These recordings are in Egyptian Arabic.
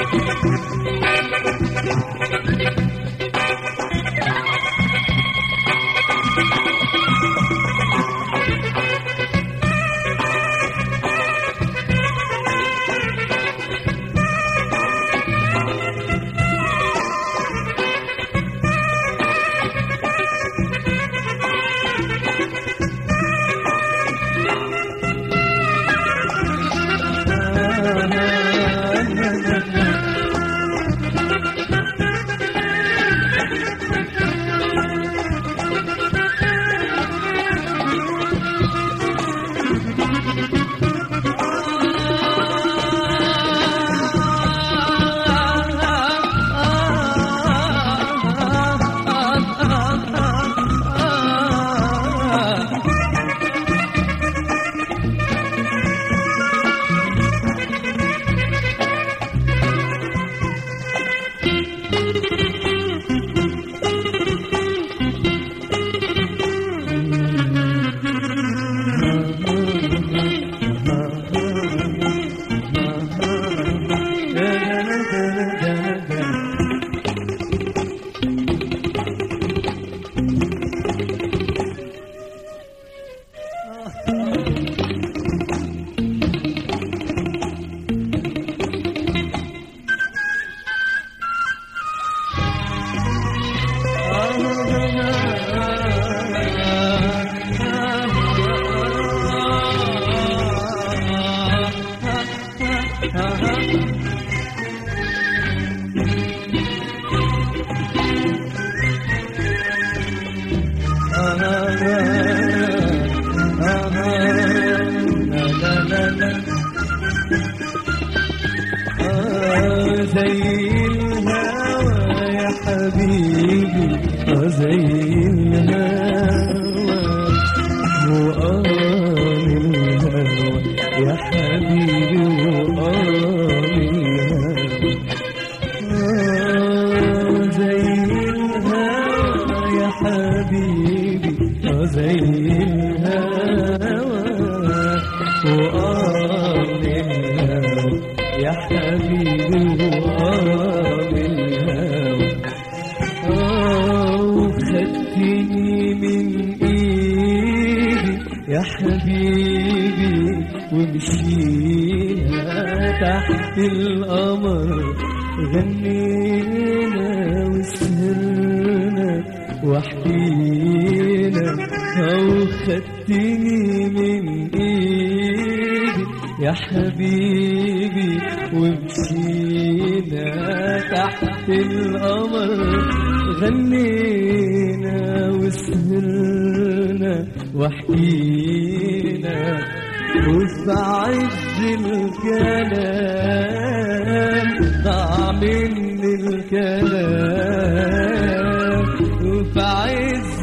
زي الهوى يا حبيبي آه زي الهوى وآه الهوى يا حبيبي وآه الهوى آه زي الهوى يا حبيبي آه زي الهوى وآه الهوى يا حبيبي وآه الهوى آه وخدتني من إيدي يا حبيبي ومشينا تحت القمر غنينا وسهرنا وحكينا أو خدتني من إيدي يا حبيبي ومشينا تحت القمر غنينا وسهرنا وحكينا وفي عز الكلام ضاع مني الكلام وفي عز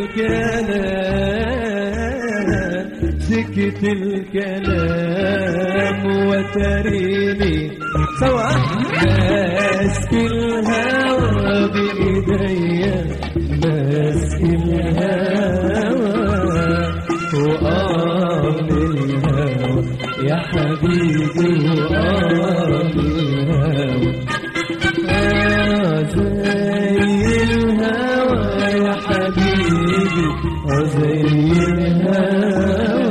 الكلام سكت الكلام وتريني سوا ماسك الهوى بإيديا ماسك الهوى وآه الهوى يا حبيبي وآه الهوى آه زي الهوى يا حبيبي آه زي الهوى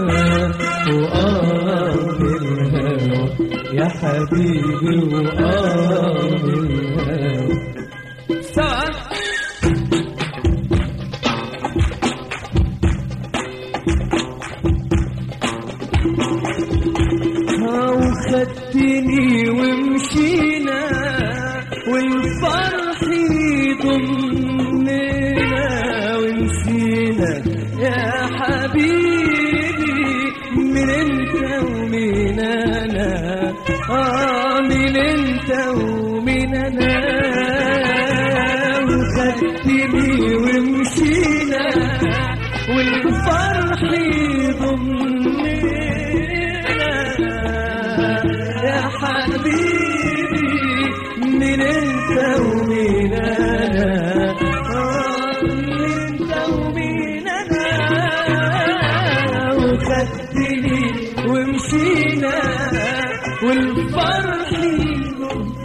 وآه الهوى يا حبيبي وآه الهوى سوا وخدتني ومشينا والفرح يضمنا ونسينا يا حبيبي من انت ومن انا اه من انت ومن انا وخدتني ومشينا والفرح يضمنا يا حبيبي من انت ومن انا آه، من انت ومن انا وخدتني ومشينا والفرح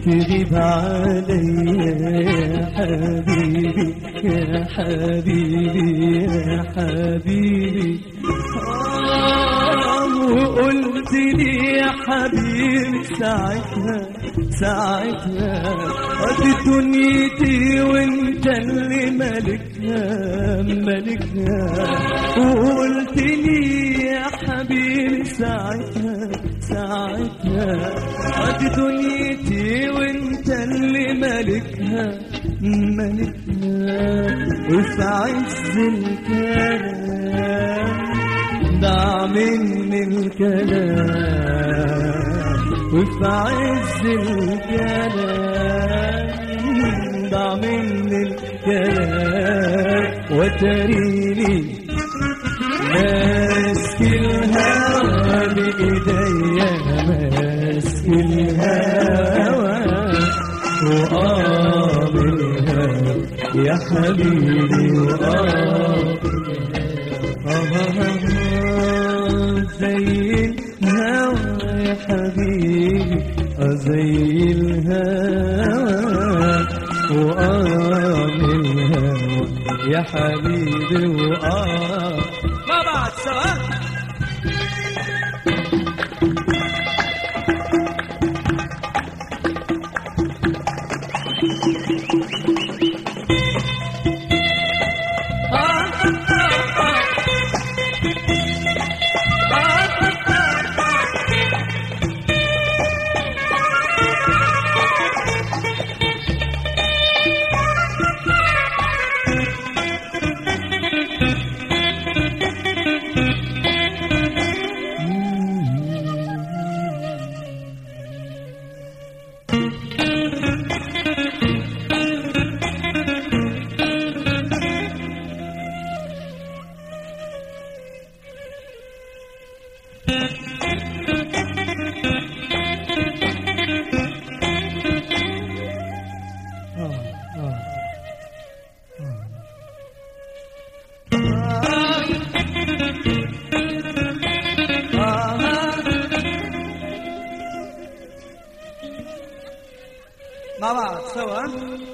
تغيب عليا يا حبيبي يا حبيبي يا حبيبي آه وقلت لي يا حبيبي ساعتها ساعتها ودي دنيتي وانت اللي ملكها ملكها وقلت لي يا حبيبي ساعتها ساعتها ودي دنيتي وانت اللي ملكها ملكها وفي عز الكلام ضاع مني الكلام وفي عز الكلام ضاع مني الكلام وتريني ماسك الهوى بإيديا ماسك الهوى وقابلها يا حبيبي وقابلها زي الهوى يا حبيبي زي الهوى وقابلها يا حبيبي وقابلها ما بعد سوا مع بعض سوا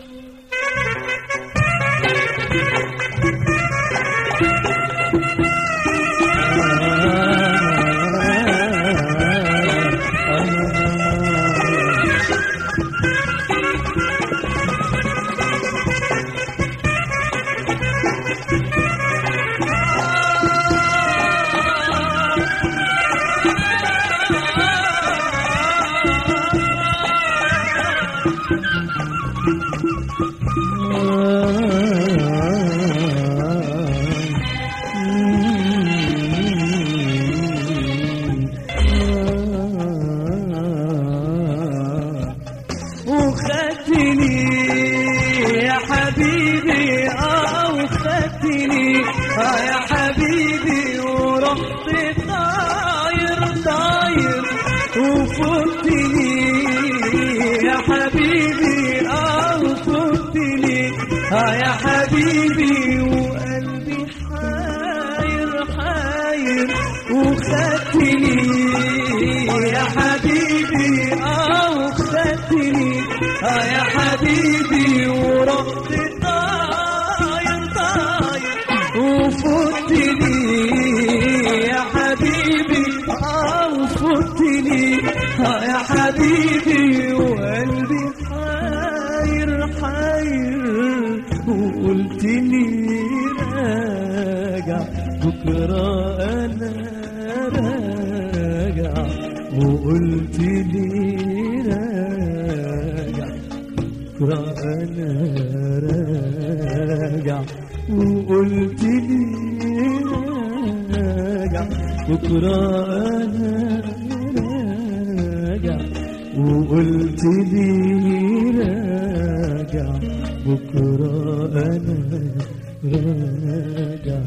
وخدتني يا حبيبي اه وخدتني اه يا حبيبي ورحت طاير طاير وفوتني يا حبيبي اه وفوتني اه يا حبيبي وقلبي حاير حاير وخدتني يا حبيبي اه وخدتني اه يا حبيبي ورحت طاير طاير وفوتني يا حبيبي اه وفوتني اه يا حبيبي وقلبي حاير حاير وقلت لي راجع بكره انا راجع وقلت لي راجع بكره انا راجع وقلت لي راجع بكره انا راجع وقلت لي راجع بكره انا راجع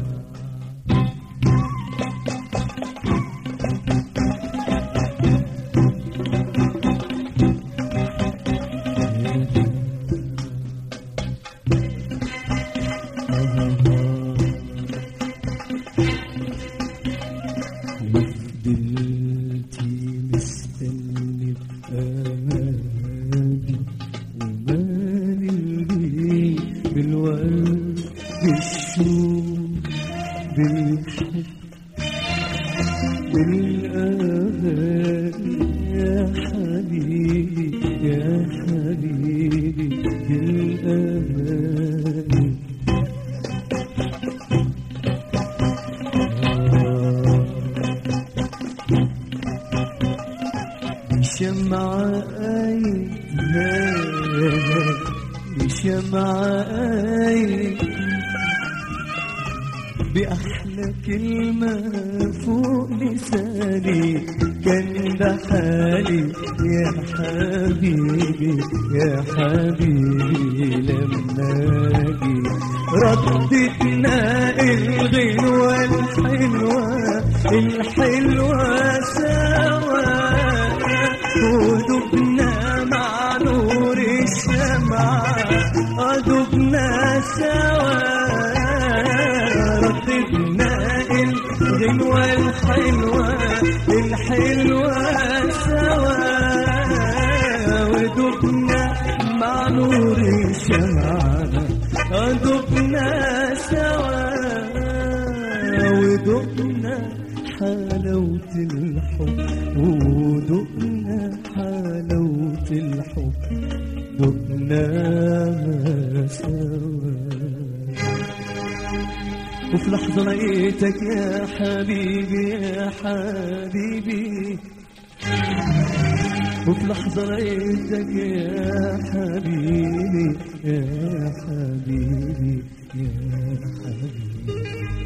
فضلتي مستني بأماني بالورد بالشوق بالحب بالأغاني يا حبيبي يا حبيبي بالأغاني بشمعة عينها بشمعة عينها بأحلى كلمة فوق لساني كان ده حالي يا حبيبي يا حبيبي لما أجي ردتنا الغنوة الحلوة الحلوة سوا ودبنا مع نور الشمعة ودبنا سوا رددنا الغنوة الحلوة الحلوة سوا ودبنا مع نور الشمعة ودبنا سوا ودقنا حلاوة الحب ودقنا حلاوة الحب دقناها سوا وفي لحظة لقيتك يا حبيبي يا حبيبي وفي لحظة لقيتك يا حبيبي يا حبيبي يا حبيبي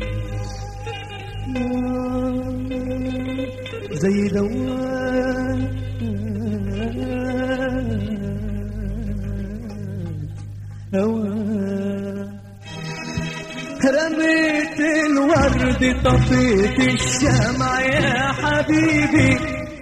زي دوام هواك رميت الورد طفيت الشمع يا حبيبي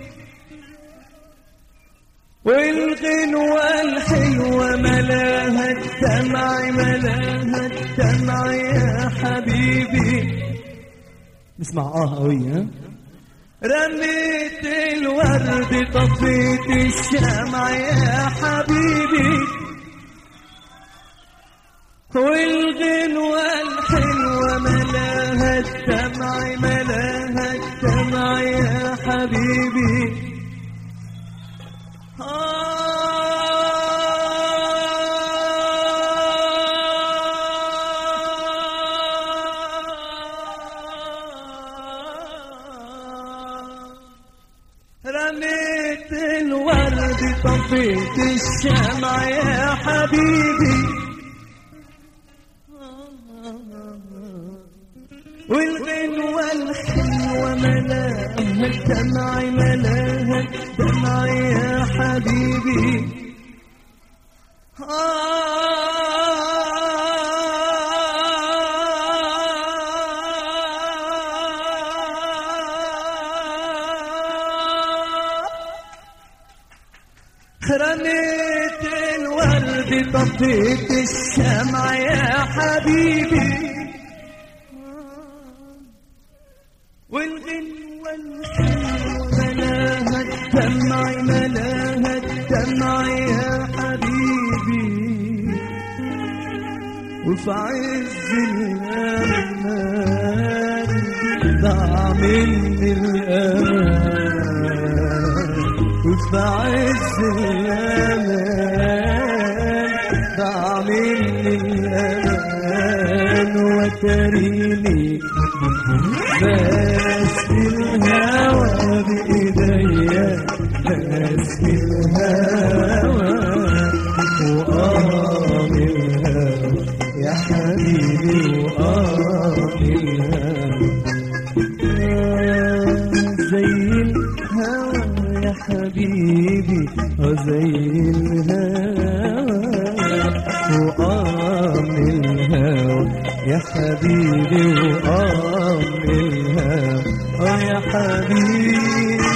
والغنوة الحلوة ملاها الدمع ملاها الدمع يا حبيبي نسمع اه قوي ها رميت الورد طفيت الشمع يا حبيبي والغنوة الحلوة ملاها الدمع ملاها الدمع يا حبيبي رميت الورد طفيت الشمع يا حبيبي والغنوة الحلوة ملاها الدمع ملاها الدمع يا حبيبي رميت الورد طفيت الشمع يا حبيبي والغنوة الحلوة ملاها الدمع ملاها الدمع يا حبيبي وفي عز الأمان ضاع مني الأمان وفي عز الأمان ضاع مني الأمان وتريني ماسك الهوى بإيديا ماسك الهوى وقام الهوى يا حبيبي وقام الهوى زي الهوى يا حبيبي زي الهوى وقام الهوى يا حبيبي وقام الهوى يا حبيبي